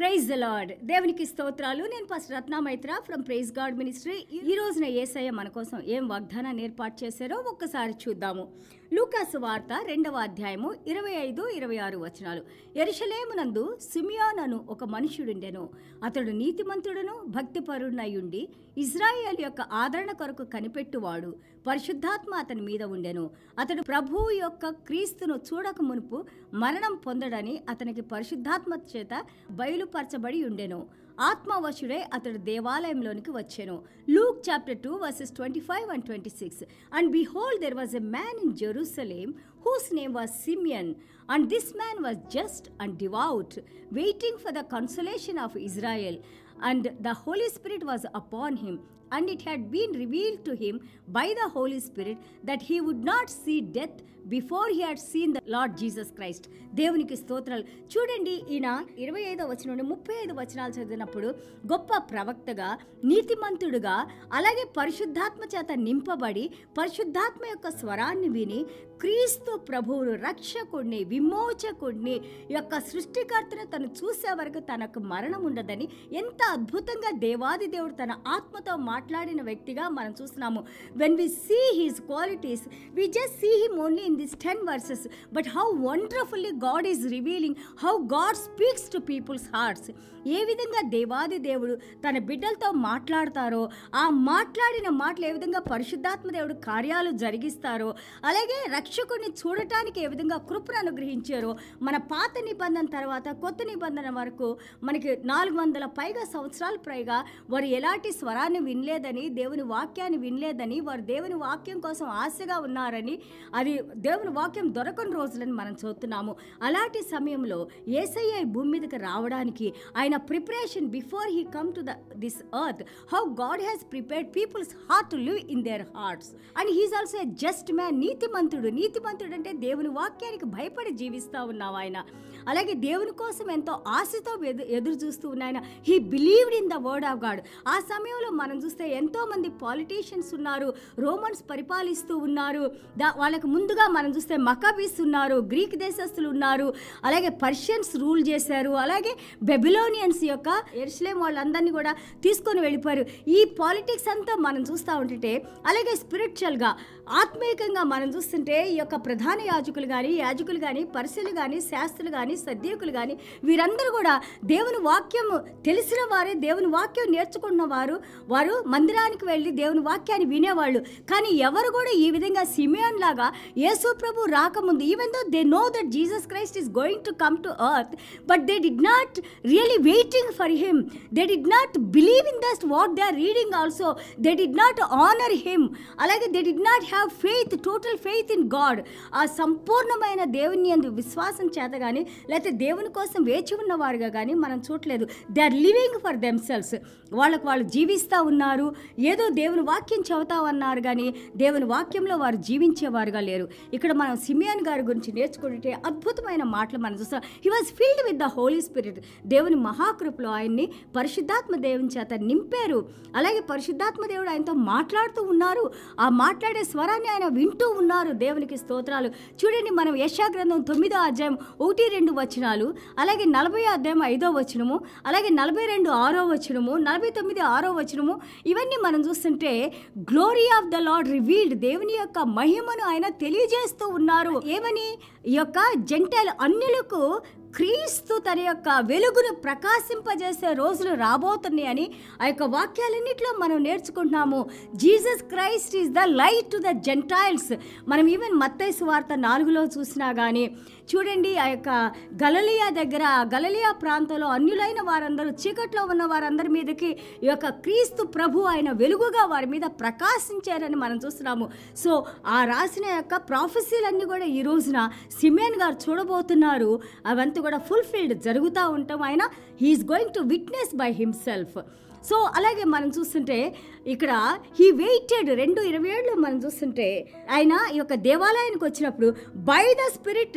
Praise the lord దేవునికి స్తోత్రాలు నేను first Ratna Maitra from praise God ministry ఈ రోజున ఏసయ్య మన కోసం ఏం వాగ్దానాన్ని ఏర్పాటు చేశారో ఒక్కసారి చూద్దాము లూకాసు వార్త రెండవ అధ్యాయము ఇరవై ఐదు ఇరవై ఆరు వచనాలు ఎరుషలేమునందు సిమియోన్ అను ఒక మనుష్యుడుండెను అతడు నీతిమంతుడును భక్తిపరుడునయుండి ఇజ్రాయేల్ యొక్క ఆదరణ కొరకు కనిపెట్టువాడు పరిశుద్ధాత్మ అతని మీద ఉండెను అతడు ప్రభువు యొక్క క్రీస్తును చూడక మునుపు మరణం పొందడని అతనికి పరిశుద్ధాత్మ చేత బయలుపరచబడి ఉండెను ఆత్మవశుడై అతడు దేవాలయంలోనికి వచ్చెను Luke chapter two verses twenty five and twenty six and behold there was a man in Jerusalem whose name was Simeon, and this man was just and devout, waiting for the consolation of Israel. And the Holy Spirit was upon him, and it had been revealed to him by the Holy Spirit that he would not see death before he had seen the Lord Jesus Christ దేవునికి స్తోత్రాలు చూడండి ఈయన ఇరవై ఐదో వచనం నుండి ముప్పై ఐదు వచనాలు చదివినప్పుడు గొప్ప ప్రవక్తగా నీతిమంతుడుగా అలాగే పరిశుద్ధాత్మ చేత నింపబడి పరిశుద్ధాత్మ యొక్క స్వరాన్ని విని క్రీస్తు ప్రభువును రక్షకుడిని విమోచకుడిని యొక్క సృష్టికర్తను తను చూసే వరకు తనకు మరణం ఉండదని ఎంత అద్భుతంగా దేవాది దేవుడు తన ఆత్మతో మాట్లాడిన వ్యక్తిగా మనం చూస్తున్నాము when we see his qualities we just see him only in this ten verses but how wonderfully God is revealing how God speaks to people's hearts ఏ విధంగా దేవాది దేవుడు తన బిడ్డలతో మాట్లాడతారో ఆ మాట్లాడిన మాటలు ఏ విధంగా పరిశుద్ధాత్మ దేవుడు కార్యాలు జరిగిస్తారో అలాగే రక్షకుడిని చూడటానికి ఏ విధంగా కృపను అనుగ్రహించారో మన పాత నిబంధన తర్వాత కొత్త నిబంధన వరకు మనకి నాలుగు వందల పైగా సంవత్సరాల పైగా వారు ఎలాంటి స్వరాన్ని వినలేదని దేవుని వాక్యాన్ని వినలేదని వారు దేవుని వాక్యం కోసం ఆశగా ఉన్నారని అది దేవుని వాక్యం దొరకని రోజులని మనం చూస్తున్నాము అలాంటి సమయంలో ఏసయ్య ఈ భూమి మీదకి రావడానికి ఆయన preparation before he come to the this earth how God has prepared people's heart to live in their hearts and he's also a just man నీతిమంతుడు నీతిమంతుడు అంటే దేవుని వాక్యానికి భయపడి జీవిస్తూ ఉన్నావు ఆయన అలాగే దేవుని కోసం ఎంతో ఆశతో ఎదు ఎదురు చూస్తూ ఉన్నాయన he believed in the word of God ఆ సమయంలో మనం చూస్తే ఎంతో మంది పాలిటీషియన్స్ ఉన్నారు రోమన్స్ పరిపాలిస్తూ ఉన్నారు దా వాళ్ళకు ముందుగా మనం చూస్తే మకాబీస్ ఉన్నారు గ్రీక్ దేశస్తులు ఉన్నారు అలాగే పర్షియన్స్ రూల్ చేశారు అలాగే బెబిలోనియన్స్ యొక్క ఎరుసలేం వాళ్ళందరినీ కూడా తీసుకొని వెళ్ళిపోయారు ఈ పాలిటిక్స్ అంతా మనం చూస్తూ ఉంటుంటే అలాగే స్పిరిచువల్గా ఆత్మీయంగా మనం చూస్తుంటే ఈ యొక్క ప్రధాన యాజకులు కానీ యాజకులు కానీ పరిశీలు కానీ శాస్త్రులు కానీ సద్యకులు కానీ వీరందరూ కూడా దేవుని వాక్యం తెలిసిన వారే దేవుని వాక్యం నేర్చుకున్న వారు వారు మందిరానికి వెళ్ళి దేవుని వాక్యాన్ని వినేవాళ్ళు కానీ ఎవరు కూడా ఈ విధంగా సిమియన్ లాగా యేసు ప్రభు రాకముందు even though they know that Jesus Christ is going to come to earth but they did not really waiting for him they did not believe in dust what they are reading also they did not honour him అలాగే they did not have faith total faith in God ఆ సంపూర్ణమైన దేవుని అందు విశ్వాసం చేత కానీ లేకపోతే దేవుని కోసం వేచి ఉన్నవారుగా కానీ మనం చూడలేదు they are living for themselves వాళ్ళకు వాళ్ళు జీవిస్తూ ఉన్నారు ఏదో దేవుని వాక్యం చెబుతా ఉన్నారు కానీ దేవుని వాక్యంలో వారు జీవించేవారుగా లేరు ఇక్కడ మనం సిమియాన్ గారి గురించి నేర్చుకుంటే అద్భుతమైన మాటలు మనం చూస్తాం he was filled with the Holy Spirit దేవుని మహాకృపలో ఆయన్ని పరిశుద్ధాత్మ దేవుని చేత నింపారు అలాగే పరిశుద్ధాత్మ దేవుడు ఆయనతో మాట్లాడుతూ ఉన్నారు ఆ మాట్లాడే స్వరాన్ని ఆయన వింటూ ఉన్నారు దేవునికి స్తోత్రాలు చూడండి మనం యశాగ్రంథం తొమ్మిదో అధ్యాయం ఒకటి రెండు వచనాలు అలాగే నలభై అధ్యాయం ఐదో వచనము అలాగే నలభై రెండు ఆరో వచనము నలభై తొమ్మిది ఆరో వచనము ఇవన్నీ మనం చూస్తుంటే glory of the Lord revealed దేవుని యొక్క మహిమను ఆయన తెలియజేస్తూ ఉన్నారు ఏమని ఈ యొక్క జంటలు అన్యులకు క్రీస్తు తన యొక్క వెలుగును ప్రకాశింపజేసే రోజులు రాబోతున్నాయని ఆ యొక్క వాక్యాలన్నింటిలో మనం నేర్చుకుంటున్నాము Jesus Christ is the light to the Gentiles మనం ఈవెన్ మత్తయి సువార్త నాలుగులో చూసినా కానీ చూడండి ఆ యొక్క గలలియా దగ్గర గలలియా ప్రాంతంలో అన్యులైన వారందరూ చీకట్లో ఉన్న వారందరి మీదకి ఈ యొక్క క్రీస్తు ప్రభు ఆయన వెలుగుగా వారి మీద ప్రకాశించారని మనం చూస్తున్నాము సో ఆ రాసిన యొక్క ప్రాఫెసీలన్నీ కూడా ఈ రోజున సిమియన్ గారు చూడబోతున్నారు అవంతా కూడా ఫుల్ఫిల్డ్ జరుగుతూ ఉంటాం ఆయన he is going to witness by himself so అలాగే మనం చూస్తుంటే ఇక్కడ హీ వెయిటెడ్ రెండు ఇరవై ఏళ్ళు మనం చూస్తుంటే ఆయన ఈ యొక్క దేవాలయానికి వచ్చినప్పుడు by the spirit 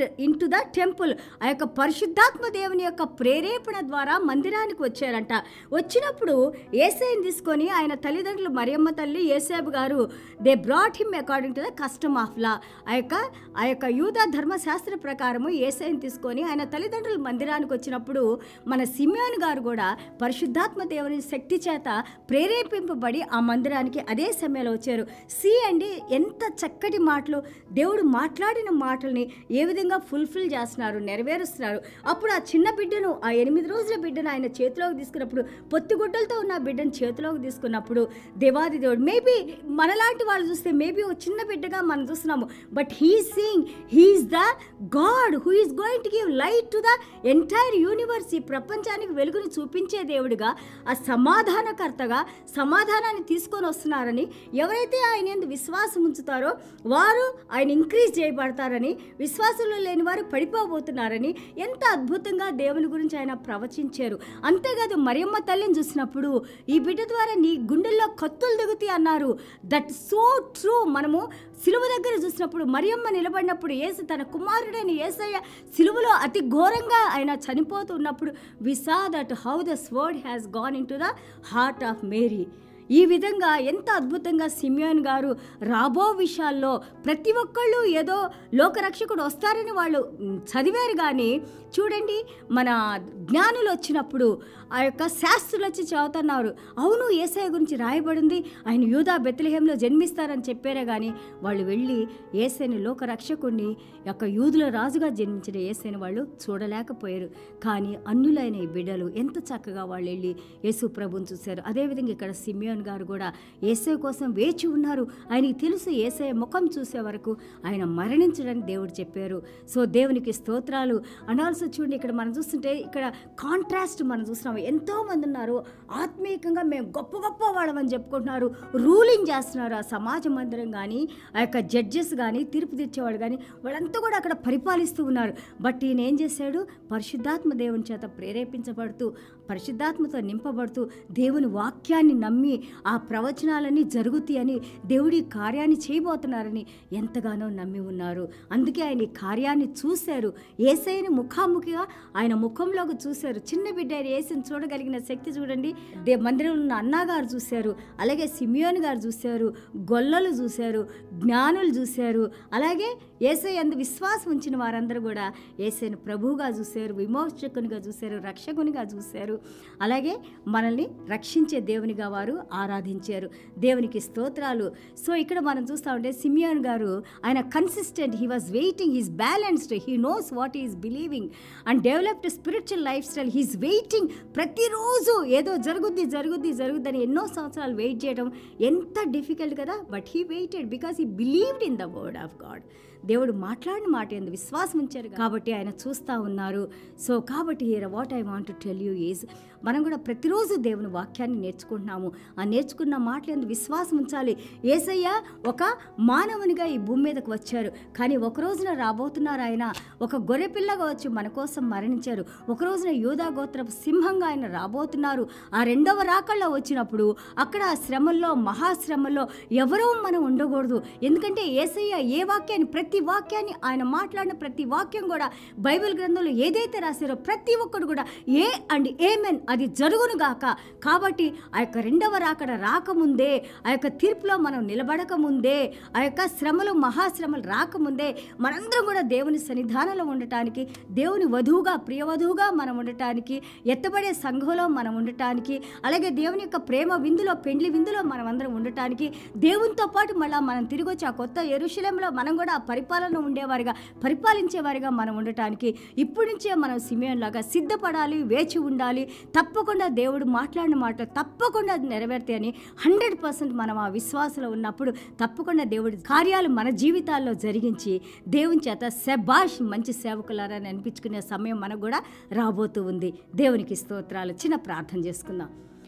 into the temple ఆ యొక్క పరిశుద్ధాత్మ దేవుని యొక్క ప్రేరేపణ ద్వారా మందిరానికి వచ్చారంట వచ్చినప్పుడు ఏసైని తీసుకొని ఆయన తల్లిదండ్రులు మరియమ్మ తల్లి ఏసేబు గారు they brought him according to the custom of law ఆ యొక్క ఆ యొక్క యూద ధర్మశాస్త్ర ప్రకారము ఏసైని తీసుకొని ఆయన తల్లిదండ్రులు మందిరానికి వచ్చినప్పుడు మన సిమియోన్ గారు కూడా పరిశుద్ధాత్మ దేవుని శక్తి చేత ప్రేరేపింపబడి ఆ మందిరానికి అదే సమయంలో వచ్చారు సి అండి ఎంత చక్కటి మాటలు దేవుడు మాట్లాడిన మాటల్ని ఏ విధంగా ఫుల్ఫిల్ చేస్తున్నారు నెరవేరుస్తున్నారు అప్పుడు ఆ చిన్న బిడ్డను ఆ ఎనిమిది రోజుల బిడ్డను ఆయన చేతిలోకి తీసుకున్నప్పుడు పొత్తిగుడ్డలతో ఉన్న ఆ బిడ్డను చేతిలోకి తీసుకున్నప్పుడు దేవాది దేవుడు మేబీ మనలాంటి వాళ్ళు చూస్తే మేబీ ఒక చిన్న బిడ్డగా మనం చూస్తున్నాము but he seeing he is the God who is going to give light to the entire universe ఈ ప్రపంచానికి వెలుగుని చూపించే దేవుడిగా ఆ సమాధానకర్తగా సమాధానాన్ని తీసుకొని వస్తున్నారని ఎవరైతే ఆయన ఎందు విశ్వాసం ఉంచుతారో వారు ఆయన ఇంక్రీజ్ చేయబడతారని విశ్వాసంలో లేని వారు పడిపోబోతున్నారని ఎంత అద్భుతంగా దేవుని గురించి ఆయన ప్రవచించారు అంతేకాదు మరియమ్మ తల్లిని చూసినప్పుడు ఈ బిడ్డ ద్వారా నీ గుండెల్లో కత్తులు దిగుతాయి అన్నారు దట్ సో ట్రూ మనము సిలువ దగ్గర చూసినప్పుడు మరియమ్మ నిలబడినప్పుడు ఏసు తన కుమారుడైన ఏసయ్య సిలువలో అతి ఘోరంగా ఆయన చనిపోతున్నప్పుడు we saw that how the sword has gone into the heart of Mary ఈ విధంగా ఎంత అద్భుతంగా సిమియోన్ గారు రాబో విషయాల్లో ప్రతి ఒక్కళ్ళు ఏదో లోకరక్షకుడు వస్తారని వాళ్ళు మ్, చదివారు కానీ చూడండి మన జ్ఞానులు వచ్చినప్పుడు ఆ యొక్క శాస్త్రులు వచ్చి చదువుతున్నారు అవును ఏసఐ గురించి రాయబడింది ఆయన యూదా బెత్లహేంలో జన్మిస్తారని చెప్పారే కానీ వాళ్ళు వెళ్ళి ఏసైని లోకరక్షకుడిని యొక్క యూదుల రాజుగా జన్మించిన ఏసైని వాళ్ళు చూడలేకపోయారు కానీ అన్యులైన ఈ బిడ్డలు ఎంత చక్కగా వాళ్ళు వెళ్ళి యేసు ప్రభుని చూశారు అదేవిధంగా ఇక్కడ సిమియోన్ గారు కూడా ఏసై కోసం వేచి ఉన్నారు ఆయనకి తెలుసు ఏసఐ ముఖం చూసే వరకు ఆయన మరణించడానికి దేవుడు చెప్పారు సో దేవునికి స్తోత్రాలు అనాల్సి చూడండి ఇక్కడ మనం చూస్తుంటే ఇక్కడ కాంట్రాస్ట్ మనం చూస్తున్నాం ఎంతో మంది ఉన్నారు ఆత్మీయంగా మేము గొప్ప గొప్ప వాళ్ళమని చెప్పుకుంటున్నారు రూలింగ్ చేస్తున్నారు ఆ సమాజ మందిరం కానీ ఆ యొక్క జడ్జెస్ కానీ తీర్పు తెచ్చేవాడు కానీ వాళ్ళంతా కూడా అక్కడ పరిపాలిస్తూ ఉన్నారు బట్ ఈయన ఏం చేశాడు పరిశుద్ధాత్మ దేవుని చేత ప్రేరేపించబడుతూ పరిశుద్ధాత్మతో నింపబడుతూ దేవుని వాక్యాన్ని నమ్మి ఆ ప్రవచనాలన్నీ జరుగుతాయని దేవుడి కార్యాన్ని చేయబోతున్నారని ఎంతగానో నమ్మి ఉన్నారు అందుకే ఆయన ఈ కార్యాన్ని చూశారు ఏసైని ముఖాముఖిగా ఆయన ముఖంలోకి చూశారు చిన్న బిడ్డ అయిన ఏసైని చూడగలిగిన శక్తి చూడండి దే మందిరంలో ఉన్న అన్నగారు చూశారు అలాగే సిమియోన్ గారు చూశారు గొల్లలు చూశారు జ్ఞానులు చూశారు అలాగే ఏసై అందు విశ్వాసం ఉంచిన వారందరూ కూడా ఏసైని ప్రభువుగా చూశారు విమోచకునిగా చూశారు రక్షకునిగా చూశారు అలాగే మనల్ని రక్షించే దేవునిగా వారు ఆరాధించారు దేవునికి స్తోత్రాలు సో ఇక్కడ మనం చూస్తూ ఉంటే సిమియోన్ గారు ఆయన consistent he was waiting he's balanced he knows what is believing and developed spiritual life style he's waiting ప్రతిరోజు ఏదో జరుగుద్ది జరుగుద్ది జరుగుద్దని ఎన్నో సంవత్సరాలు వెయిట్ చేయడం ఎంత డిఫికల్ట్ కదా but he waited because he believed in the word of God దేవుడు మాట్లాడిన మాట ఎందు విశ్వాసం ఉంచారు కాబట్టి ఆయన చూస్తూ ఉన్నారు సో కాబట్టి here what I want to tell you is మనం కూడా ప్రతిరోజు దేవుని వాక్యాన్ని నేర్చుకుంటున్నాము ఆ నేర్చుకున్న మాటలు ఎందు విశ్వాసం ఉంచాలి ఏసయ్య ఒక మానవునిగా ఈ భూమి మీదకు వచ్చారు కానీ ఒక రోజున రాబోతున్నారు ఆయన ఒక గొర్రెపిల్లగా వచ్చి మన కోసం మరణించారు ఒక రోజున యూదా గోత్రపు సింహంగా ఆయన రాబోతున్నారు ఆ రెండవ రాకళ్ళ వచ్చినప్పుడు అక్కడ ఆ శ్రమల్లో మహాశ్రమల్లో ఎవరో మనం ఉండకూడదు ఎందుకంటే ఏసయ్య ఏ వాక్యాన్ని ప్రతి వాక్యాన్ని ఆయన మాట్లాడిన ప్రతి వాక్యం కూడా బైబిల్ గ్రంథంలో ఏదైతే రాశారో ప్రతి ఒక్కడు కూడా ఏ అండ్ ఏమెన్ అది జరుగును గాక కాబట్టి ఆ యొక్క రెండవ రాకడ రాకముందే ఆ యొక్క తీర్పులో మనం నిలబడక ముందే ఆ యొక్క శ్రమలు మహాశ్రమలు రాకముందే మనందరం కూడా దేవుని సన్నిధానంలో ఉండటానికి దేవుని వధువుగా ప్రియవధువుగా మనం ఉండటానికి ఎత్తబడే సంఘంలో మనం ఉండటానికి అలాగే దేవుని యొక్క ప్రేమ విందులో పెండ్లి విందులో మనం అందరం ఉండటానికి దేవునితో పాటు మళ్ళీ మనం తిరిగి వచ్చి ఆ కొత్త ఎరుశలంలో మనం కూడా ఆ పరిపాలన ఉండేవారిగా పరిపాలించేవారిగా మనం ఉండటానికి ఇప్పటి నుంచే మనం సిమియన్లాగా సిద్ధపడాలి వేచి ఉండాలి తప్పకుండా దేవుడు మాట్లాడిన మాట తప్పకుండా అది నెరవేరుతాయని హండ్రెడ్ పర్సెంట్ మనం ఆ విశ్వాసంలో ఉన్నప్పుడు తప్పకుండా దేవుడి కార్యాలు మన జీవితాల్లో జరిగించి దేవుని చేత శబాష్ మంచి సేవకులారని అనిపించుకునే సమయం మనకు కూడా రాబోతూ ఉంది దేవునికి స్తోత్రాలు చిన్న ప్రార్థన చేసుకుందాం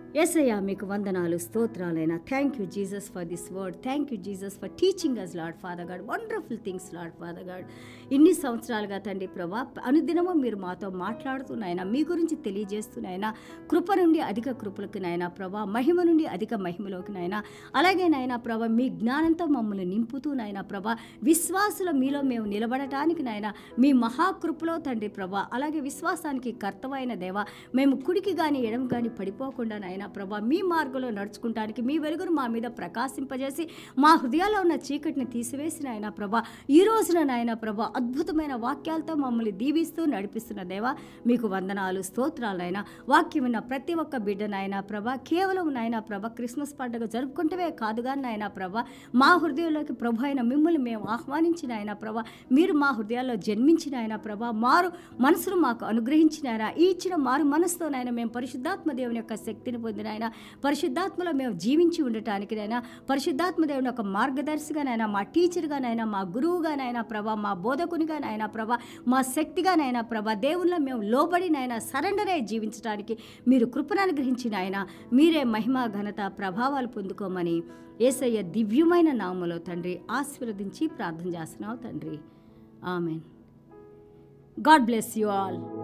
ఎస్ఐయా మీకు వందనాలు స్తోత్రాలైనా thank you Jesus for this word thank you Jesus for teaching us Lord Father God wonderful things Lord Father God ఇన్ని సంవత్సరాలుగా తండ్రి ప్రభా అనుదినము మీరు మాతో మాట్లాడుతున్నాయన మీ గురించి తెలియజేస్తున్నాయన కృప నుండి అధిక కృపలకు నాయన ప్రభా మహిమ నుండి అధిక మహిమలోకి నాయన అలాగే నాయన ప్రభా మీ జ్ఞానంతో మమ్మల్ని నింపుతూ నాయన ప్రభా విశ్వాసుల మీలో మేము నిలబడటానికి నాయన మీ మహాకృపలో తండ్రి ప్రభా అలాగే విశ్వాసానికి కర్తవైన దేవ మేము కుడికి కానీ ఎడమ కానీ పడిపోకుండా నాయన ప్రభా మీ మార్గంలో నడుచుకుంటానికి మీ వెలుగును మా మీద ప్రకాశింపజేసి మా హృదయాల్లో ఉన్న చీకటిని తీసివేసిన ఆయన ప్రభా ఈ రోజున నాయన ప్రభా అద్భుతమైన వాక్యాలతో మమ్మల్ని దీవిస్తూ నడిపిస్తున్న దేవ మీకు వందనాలు స్తోత్రాలైనా వాక్యం ఉన్న ప్రతి ఒక్క బిడ్డ నాయన ప్రభా కేవలం నాయన ప్రభ క్రిస్మస్ పండుగ జరుపుకుంటవే కాదుగా నాయన ప్రభ మా హృదయంలోకి ప్రభు అయిన మిమ్మల్ని మేము ఆహ్వానించిన ఆయన ప్రభ మీరు మా హృదయాల్లో జన్మించిన ఆయన ప్రభ మారు మనసును మాకు అనుగ్రహించిన ఆయన ఈ ఇచ్చిన మారు మనసుతో నాయన మేము పరిశుద్ధాత్మ దేవుని యొక్క శక్తిని పొందిన ఆయన పరిశుద్ధాత్మలో మేము జీవించి ఉండటానికి నైనా పరిశుద్ధాత్మ దేవుని యొక్క మార్గదర్శిగానైనా మా టీచర్గానైనా మా గురువుగానైనా ప్రభా మా బోధకునిగానైనా ప్రభా మా శక్తిగానైనా ప్రభా దేవుళ్ళ మేము లోబడినైనా సరెండర్ అయి జీవించడానికి మీరు కృపను అనుగ్రహించిన ఆయన మీరే మహిమ ఘనత ప్రభావాలు పొందుకోమని ఏసయ్య దివ్యమైన నామలో తండ్రి ఆశీర్వదించి ప్రార్థన చేస్తున్నావు తండ్రి amen God bless you all